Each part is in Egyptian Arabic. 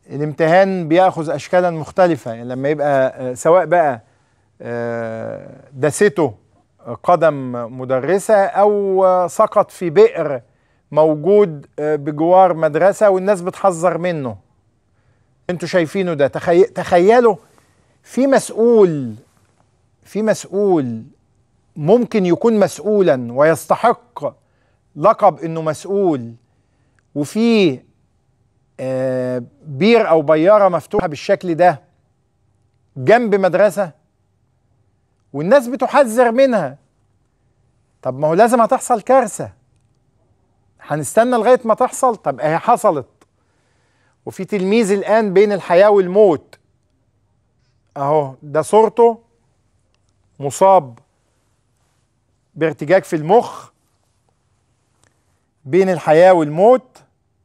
الامتحان بياخذ اشكالا مختلفه يعني لما يبقى آه، سواء بقى آه، دسته قدم مدرسه او آه، سقط في بئر موجود آه، بجوار مدرسه والناس بتحذر منه انتوا شايفينه ده تخي... تخيلوا في مسؤول في مسؤول ممكن يكون مسؤولا ويستحق لقب انه مسؤول وفي آه، بير او بياره مفتوحه بالشكل ده جنب مدرسه والناس بتحذر منها طب ما هو لازم هتحصل كارثه هنستنى لغايه ما تحصل طب اهي حصلت وفي تلميذ الان بين الحياه والموت اهو ده صورته مصاب بارتجاج في المخ بين الحياه والموت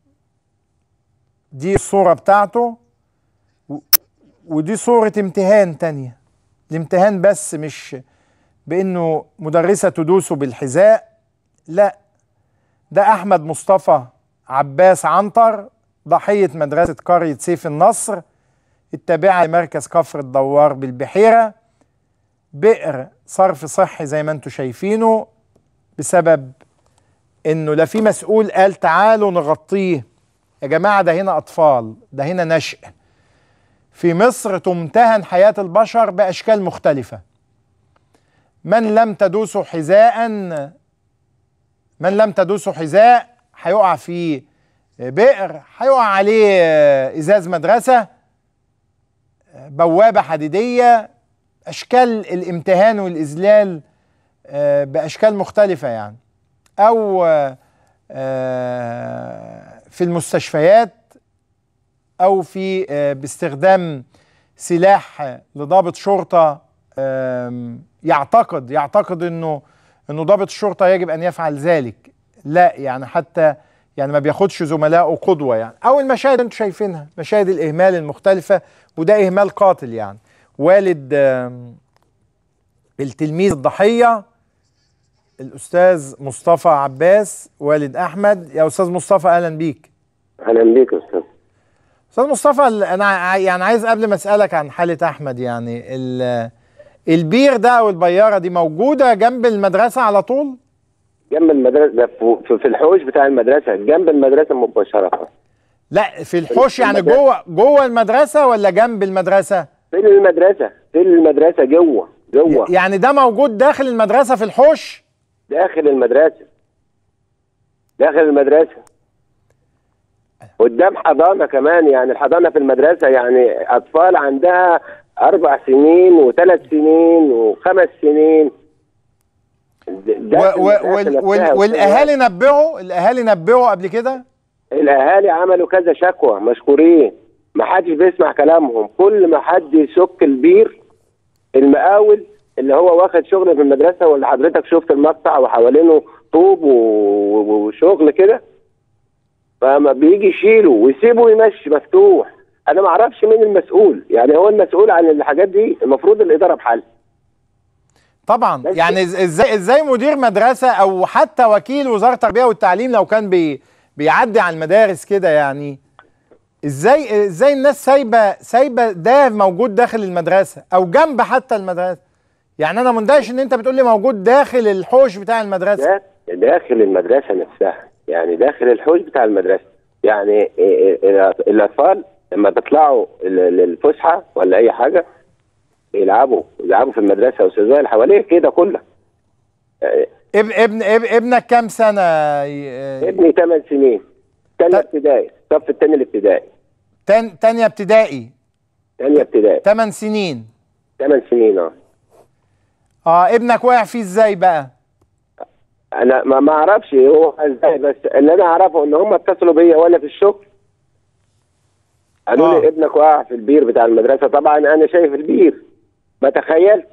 دي الصوره بتاعته و- ودي صوره امتحان تانية الامتحان بس مش بانه مدرسه تدوسه بالحذاء لا ده احمد مصطفى عباس عنتر ضحيه مدرسه قريه سيف النصر التابعه لمركز كفر الدوار بالبحيره بئر صرف صحي زي ما انتم شايفينه بسبب انه لا في مسؤول قال تعالوا نغطيه يا جماعه ده هنا اطفال ده هنا نشء في مصر تمتهن حياه البشر باشكال مختلفه من لم تدوسه حذاء من لم تدوسه حذاء هيقع في بئر هيقع عليه ازاز مدرسه بوابه حديديه اشكال الامتهان والاذلال آه، باشكال مختلفه يعني او آه، آه، في المستشفيات او في آه، باستخدام سلاح لضابط شرطه آم، يعتقد يعتقد انه انه ضابط الشرطه يجب ان يفعل ذلك لا يعني حتى يعني ما بياخدش زملائه قدوه يعني او المشاهد اللي انتم شايفينها مشاهد الاهمال المختلفه وده اهمال قاتل يعني والد آم، التلميذ الضحيه الاستاذ مصطفى عباس والد احمد يا استاذ مصطفى اهلا بيك اهلا بيك يا استاذ استاذ مصطفى ال- انا ع- يعني عايز قبل ما اسالك عن حاله احمد يعني ال- البير ده او البياره دي موجوده جنب المدرسه على طول جنب المدرسه ده في- في الحوش بتاع المدرسه جنب المدرسه مباشره لا في الحوش يعني المدرسة. جوه جوه المدرسه ولا جنب المدرسه في المدرسه في المدرسه جوه جوه يعني ده موجود داخل المدرسه في الحوش داخل المدرسه داخل المدرسه قدام حضانه كمان يعني الحضانه في المدرسه يعني اطفال عندها اربع سنين وثلاث سنين وخمس سنين و و وال وال والاهالي نبهوا الاهالي نبهوا قبل كده الاهالي عملوا كذا شكوى مشكورين ما حدش بيسمع كلامهم كل ما حد يشك البير المقاول اللي هو واخد شغل في المدرسه واللي حضرتك شفت المقطع وحوالينه طوب و- وشغل كده فما بيجي يشيله ويسيبه يمشي مفتوح انا ما اعرفش مين المسؤول يعني هو المسؤول عن الحاجات دي المفروض الاداره بحل طبعا بس- يعني إز- ازاي ازاي مدير مدرسه او حتى وكيل وزاره التربيه والتعليم لو كان بي بيعدي على المدارس كده يعني ازاي ازاي الناس سايبه سايبه ده موجود داخل المدرسه او جنب حتى المدرسه يعني انا مندهش ان انت بتقول لي موجود داخل الحوش بتاع المدرسه ده داخل المدرسة نفسها يعني داخل الحوش بتاع المدرسة يعني إيه- إيه- الأطفال لما بيطلعوا ال- للفسحة ولا أي حاجة بيلعبوا بيلعبوا في المدرسة والزي اللي حواليه كده كله آه، ابن ابن اب- ابنك كام سنه ي- ابني 8 سنين تانية طب- ابتدائي الصف التاني الابتدائي تان تانية ابتدائي تانية ابتدائي 8 سنين 8 سنين اه اه ابنك واقع فيه ازاي بقى انا ما ما اعرفش هو ازاي بس اللي انا اعرفه ان هم اتصلوا بيا وانا في الشغل قالوا آه. لي ابنك واقع في البير بتاع المدرسه طبعا انا شايف البير ما تخيلت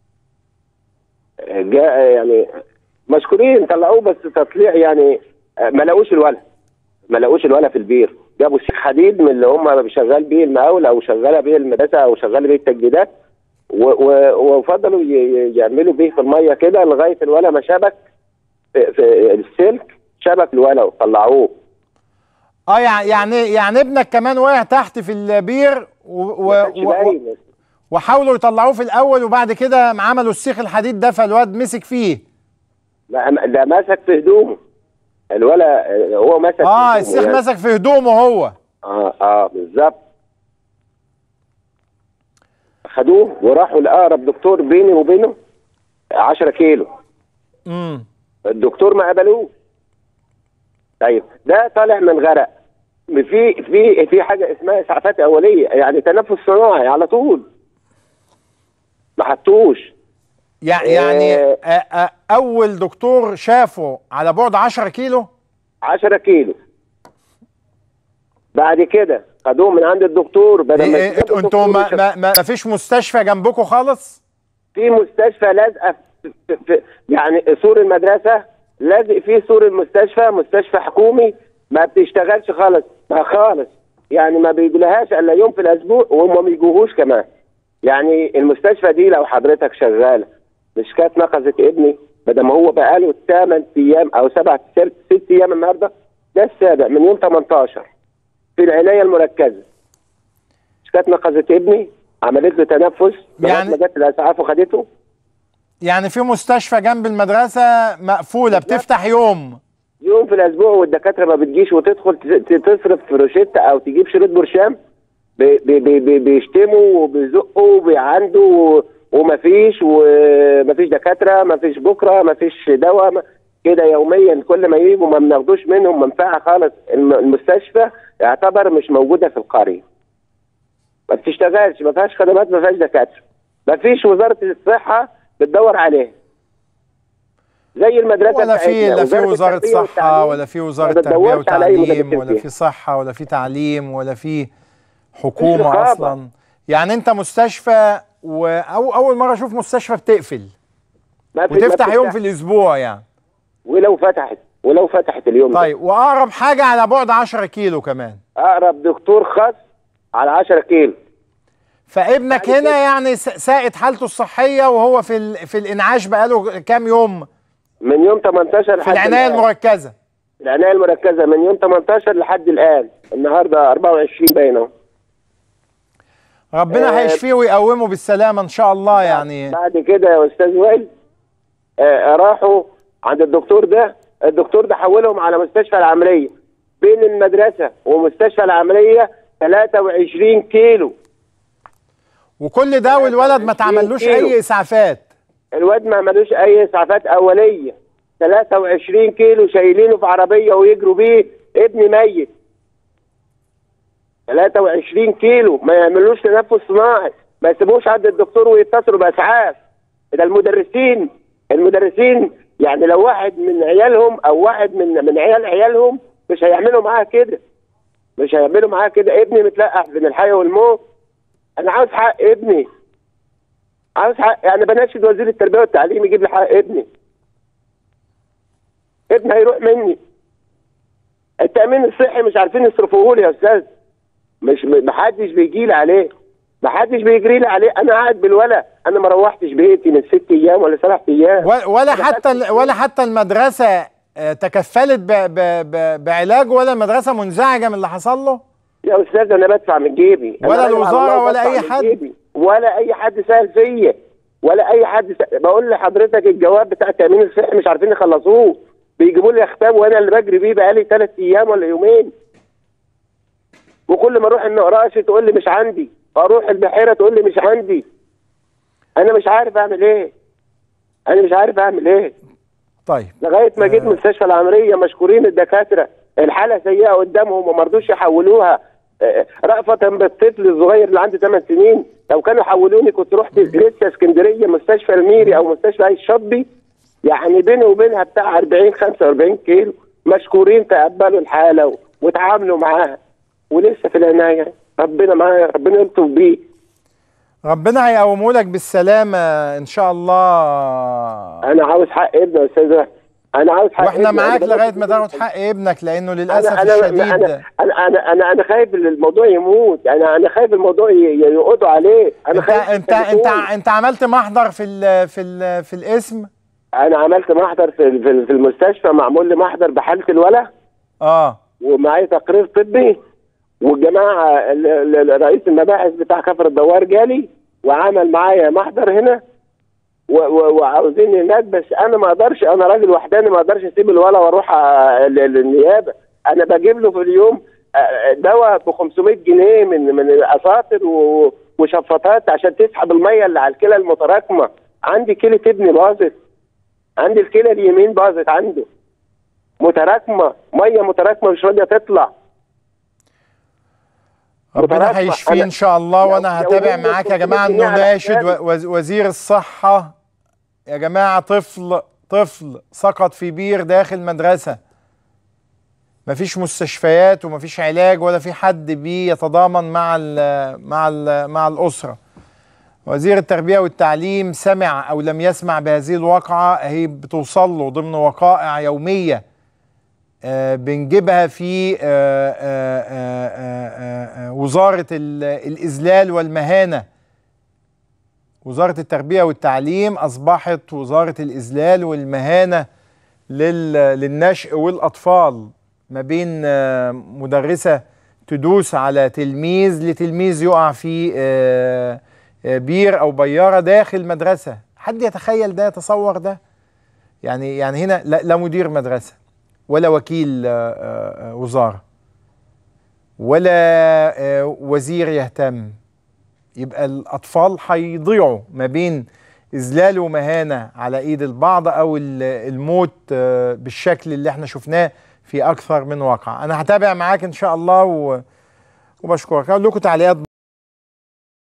جاء يعني مشكورين طلعوه بس تطليع يعني ما لقوش الولد ما لقوش الولد في البير جابوا سيخ حديد من اللي هم شغال بيه المقاول او شغاله بيه المدرسه او شغاله بيه التجديدات و- و- وفضلوا ي- ي- يعملوا بيه في الميه كده لغايه الولد ما شبك في, في السلك شبك الولد وطلعوه اه يعني يعني يعني ابنك كمان وقع تحت في البير و و ما كانش و باين. وحاولوا يطلعوه في الاول وبعد كده عملوا السيخ الحديد ده فالواد مسك فيه ما- ده مسك في هدومه الولا هو مسك في اه هدومه السيخ يعني. مسك في هدومه هو اه اه بالظبط خدوه وراحوا لاقرب دكتور بيني وبينه 10 كيلو امم الدكتور ما قبلوه طيب ده طالع من غرق في في في حاجه اسمها اسعافات اوليه يعني تنفس صناعي على طول ما حطوش يع- يعني آه. آه، آه، اول دكتور شافه على بعد 10 كيلو 10 كيلو بعد كده خدوه من عند الدكتور بدل إيه ما إيه يسيبوا انتوا الدكتور ما, يشوف- ما, ما فيش مستشفى جنبكم خالص في مستشفى لازقه في في في يعني سور المدرسه لازق فيه سور المستشفى مستشفى حكومي ما بتشتغلش خالص ما خالص يعني ما بيجولهاش الا يوم في الاسبوع وهم ما بيجوهوش كمان يعني المستشفى دي لو حضرتك شغاله مش كانت نقصت ابني بدل ما هو بقاله 8 ايام او 7 ست ايام النهارده ده السابع من يوم 18 في العنايه المركزه مش كانت نقصت ابني عملت له تنفس لغاية يعني- ما جت الاسعاف وخدته يعني في مستشفى جنب المدرسة مقفولة بتفتح يوم يوم في الاسبوع والدكاتره ما بتجيش وتدخل ت- ت- تصرف في روشته او تجيب شريط برشام بي- بي- بي- بي- بيشتموا وبيزقوا وبيعندوا ومفيش ومفيش دكاتره مفيش بكره مفيش دواء ما- كده يوميا كل ما يجوا ما بناخدوش منهم منفعه خالص الم- المستشفى يعتبر مش موجوده في القريه ما بتشتغلش ما فيهاش خدمات ما فيهاش دكاتره ما فيش وزاره الصحه بتدور عليها زي المدرسه ولا في بتاعتنا. لا في وزارة التربية صحة والتعليم ولا في ما وزارة تربية بتدورش على أي وتعليم مدرسين ولا فيها. في صحة ولا في تعليم ولا في حكومة رقابة. أصلا يعني أنت مستشفى و... أو أول مرة أشوف مستشفى بتقفل ما في- ما وتفتح يوم بتفتح. في الأسبوع يعني ولو فتحت ولو فتحت اليوم ده. طيب وأقرب حاجة على بعد 10 كيلو كمان اقرب دكتور خاص على 10 كيلو فابنك بعد هنا كده- يعني س- ساءت حالته الصحية وهو في ال... في الإنعاش بقاله كام يوم من يوم 18 في لحد العناية الآن. المركزة العنايه المركزه من يوم 18 لحد الان النهارده 24 باين اهو ربنا آه، هيشفيه ويقومه بالسلامة إن شاء الله يعني بعد كده يا استاذ وائل آه راحوا عند الدكتور ده الدكتور ده حولهم على مستشفى العمليه بين المدرسه ومستشفى العمليه 23 كيلو وكل ده والولد ما تعملوش كيلو. أي إسعافات الواد ما عملوش اي اسعافات اوليه 23 كيلو شايلينه في عربيه ويجروا بيه ابني ميت 23 كيلو ما يعملوش تنفس صناعي ما يسيبوش عند الدكتور ويتصلوا باسعاف ده المدرسين المدرسين يعني لو واحد من عيالهم او واحد من من عيال عيالهم مش هيعملوا معاه كده مش هيعملوا معاه كده ابني متلقح بين الحياه والموت انا عاوز حق ابني عاوز حق يعني بناشد وزير التربيه والتعليم يجيب لي حق ابني ابني هيروح مني التامين الصحي مش عارفين يصرفوه لي يا استاذ مش محدش بيجي لي عليه محدش بيجري لي عليه انا قاعد بالولا انا ما روحتش بيتي من ست ايام ولا سبع ايام و- ولا حتى ال- ولا حتى المدرسة آه، تكفلت ب- ب- ب- بعلاج ولا المدرسة منزعجة من اللي حصل له يا استاذ انا بدفع من جيبي أنا ولا راجل على الوزارة الله ولا بدفع أي من حد؟ جيبي. ولا اي حد سال فيا ولا اي حد سأل. بقول لحضرتك الجواب بتاع التامين الصحي مش عارفين يخلصوه بيجيبوا لي اختام وانا اللي بجري بيه بقالي ثلاث ايام ولا يومين وكل ما اروح النقراش تقول لي مش عندي اروح البحيره تقول لي مش عندي انا مش عارف اعمل ايه انا مش عارف اعمل ايه طيب لغايه ما جيت مستشفى العمليه مشكورين الدكاتره الحاله سيئه قدامهم وما رضوش يحولوها آه، رأفة بالطفل الصغير اللي عنده 8 سنين لو كانوا حولوني كنت رحت لسه اسكندريه مستشفى الميري او مستشفى اي الشطبي يعني بيني وبينها بتاع 40 45 كيلو مشكورين تقبلوا الحاله و- وتعاملوا معاها ولسه في العنايه ربنا معايا ربنا يلطف بيه ربنا هيقومه لك بالسلامة إن شاء الله انا عاوز حق ابني يا استاذ وائل. انا عاوز حق واحنا ابني. معاك أنا لغاية ما بس- تاخد حق ابنك لأنه انا للأسف انا الشديد انا انا انا انا, أنا خايف الموضوع يموت انا انا خايف الموضوع ي- يقضوا عليه انا انت خايف انت انت يخلفوه. انت عملت محضر في ال في ال في الاسم انا عملت محضر في في في المستشفى معمول لي محضر بحاله الولا اه ومعايا تقرير طبي والجماعه ال- ال- ال- رئيس المباحث بتاع كفر الدوار جالي وعمل معايا محضر هنا و- و- وعاوزين هناك بس انا ما اقدرش انا راجل وحداني ما اقدرش اسيب الولا واروح آه، ل- للنيابه انا بجيب له في اليوم آه، دواء ب 500 جنيه من من اساطر و- وشفاطات عشان تسحب الميه اللي على الكلى المتراكمه عندي كلى ابني باظت عندي الكلى اليمين باظت عنده متراكمه ميه متراكمه مش راضيه تطلع ربنا متراكمة. هيشفيه ان أنا- شاء الله لو- وانا لو هتابع هم معاك يا جماعه 300 جنيه على نناشد حسابي. و- وز- وزير الصحه يا جماعه طفل طفل سقط في بير داخل مدرسه مفيش مستشفيات ومفيش علاج ولا في حد بيتضامن مع ال مع ال مع الاسره وزير التربيه والتعليم سمع او لم يسمع بهذه الواقعه هي بتوصل له ضمن وقائع يوميه آه، بنجيبها في آه، آه، آه، آه، آه، وزارة ال- الإذلال والمهانة وزارة التربية والتعليم أصبحت وزارة الإذلال والمهانة لل- للنشء والأطفال ما بين آه، مدرسة تدوس على تلميذ لتلميذ يقع في آه، آه، بير أو بيارة داخل مدرسة حد يتخيل ده يتصور ده يعني يعني هنا لا, لا مدير مدرسة ولا وكيل آه، آه، آه، وزارة ولا آه، وزير يهتم يبقى الأطفال هيضيعوا ما بين إذلال ومهانة على إيد البعض أو ال- الموت آه، بالشكل اللي احنا شفناه في أكثر من واقع أنا هتابع معاك إن شاء الله و- وبشكرك أقول لكم تعليقات